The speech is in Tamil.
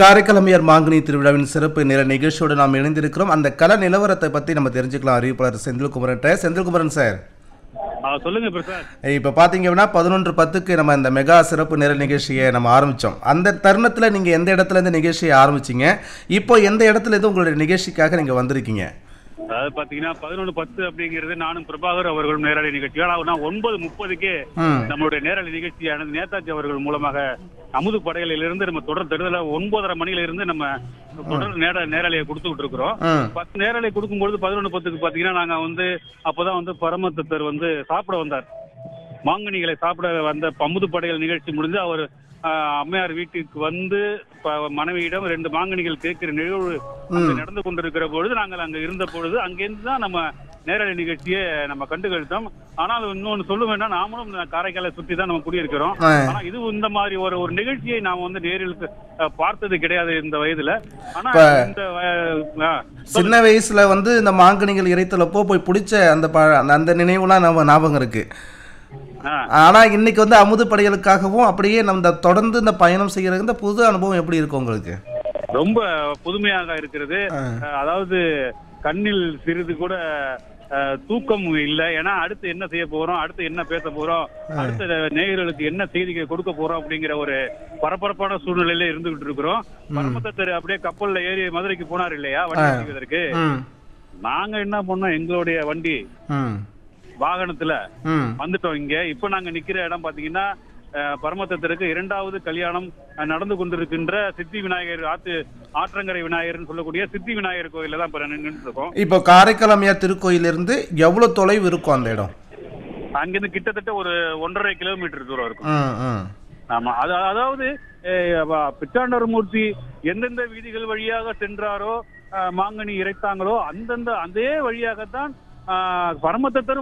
காரைக்கிழமையார் மாங்கனி திருவிழாவின் சிறப்பு நிற நிகழ்ச்சியோடு நாம் இணைந்திருக்கிறோம் அந்த கல நிலவரத்தை பற்றி நம்ம தெரிஞ்சுக்கலாம் அறிவிப்பாளர் செந்தில்குமரன் செந்தில்குமரன் சார் ஆ, சொல்லுங்க பிரசாத் இப்போ பார்த்தீங்கன்னா பதினொன்று பத்துக்கு நம்ம இந்த மெகா சிறப்பு நிற நிகழ்ச்சியை நம்ம ஆரம்பித்தோம் அந்த தருணத்தில் நீங்கள் எந்த இடத்துல இருந்து நிகழ்ச்சியை ஆரம்பிச்சீங்க இப்போ எந்த இடத்துல இருந்து உங்களுடைய நிகழ்ச்சிக்காக நீங்கள் வந்திருக்கீங்க அதாவது பாத்தீங்கன்னா பதினொன்று பத்து அப்படிங்கிறது நானும் பிரபாகர் அவர்களும் நேரடி நிகழ்ச்சி ஆனா நான் ஒன்பது முப்பதுக்கே ம் நம்மளுடைய நேரடி நிகழ்ச்சியானது நேதாஜி அவர்கள் மூலமாக அமுது படைகளிலிருந்து நம்ம தொடர் தடுதல ஒன்பதரை மணியில இருந்து நம்ம தொடர் நேர நேரலையை கொடுத்துக்கிட்டு இருக்கிறோம் ம் பத்து நேரலை கொடுக்கும்பொழுது பதினொன்று பத்துக்கு பாத்தீங்கன்னா நாங்க வந்து அப்பதான் வந்து பரமத்தர் வந்து சாப்பிட வந்தார் மாங்கனிகளை சாப்பிட வந்த அமுது படைகள் நிகழ்ச்சி முடிஞ்சு அவர் அம்மையார் வீட்டுக்கு வந்து ப- மனைவியிடம் ரெண்டு மாங்கனிகள் கேட்கிற நிகழ்வு அங்க நடந்து கொண்டிருக்கிற பொழுது நாங்கள் அங்க இருந்த பொழுது அங்கிருந்து தான் நம்ம நேரடி நிகழ்ச்சியை நம்ம கண்டுகளித்தோம் ஆனால் இன்னொன்னு சொல்ல வேண்டாம் நாமளும் இந்த காரைக்காலை சுற்றி தான் நம்ம குடியிருக்கிறோம் ஆ. ஆனா இது இந்த மாதிரி ஒரு ஒரு நிகழ்ச்சியை நாம் வந்து நேரில் அஹ், பார்த்தது கிடையாது இந்த வயதுல ஆனா இப்ப- இந்த வய- ஆ, சின்ன வயசுல வந்து இந்த மாங்கனிகள் இறைத்தலப்போ போய் பிடிச்ச அந்த ப அந்த நினைவுலாம் நம்ம ஞாபகம் இருக்கு ஆ. ஆனா இன்னைக்கு வந்து அமுது படைகளுக்காகவும் அப்படியே நம்ம இந்த தொடர்ந்து இந்த பயணம் செய்யறது இந்த புது அனுபவம் எப்படி இருக்கு உங்களுக்கு ரொம்ப புதுமையாக இருக்கிறது ஆ. அஹ், அதாவது கண்ணில் சிறிது கூட அஹ், தூக்கம் இல்லை ஏன்னா அடுத்து என்ன செய்ய போறோம் அடுத்து என்ன பேச போறோம் அடுத்த நேயர்களுக்கு என்ன செய்திகள் கொடுக்க போறோம் அப்படிங்கிற ஒரு பரபரப்பான சூழ்நிலையில இருந்துகிட்டு இருக்கிறோம் பரமத்தர் அப்படியே கப்பல்ல ஏறி மதுரைக்கு போனார் இல்லையா வண்டி செய்வதற்கு ம் நாங்க என்ன பண்ணோம் எங்களுடைய வண்டி ம் வாகனத்துல ம் வந்துட்டோம் இங்க இப்ப நாங்க நிக்கிற இடம் பாத்தீங்கன்னா அஹ், பரமத்தத்திற்கு இரண்டாவது கல்யாணம் அஹ், நடந்து கொண்டிருக்கின்ற சித்தி விநாயகர் ஆத்து ஆற்றங்கரை விநாயகர்னு சொல்லக்கூடிய சித்தி விநாயகர் கோயில்ல தான் இப்ப நின்று இருக்கோம் இப்போ காரைக்காலமையார் திருக்கோயிலிருந்து எவ்வளவு தொலைவு இருக்கும் அந்த இடம் அங்கிருந்து கிட்டத்தட்ட ஒரு ஒன்றரை கிலோமீட்டர் தூரம் இருக்கும் ம் ம் ஆமா அது அதாவது அஹ், அப்ப பிச்சாண்டரமூர்த்தி எந்தெந்த வீதிகள் வழியாக சென்றாரோ அஹ், மாங்கனி இறைத்தாங்களோ அந்தந்த அதே வழியாகத்தான் பரமத்தத்தர்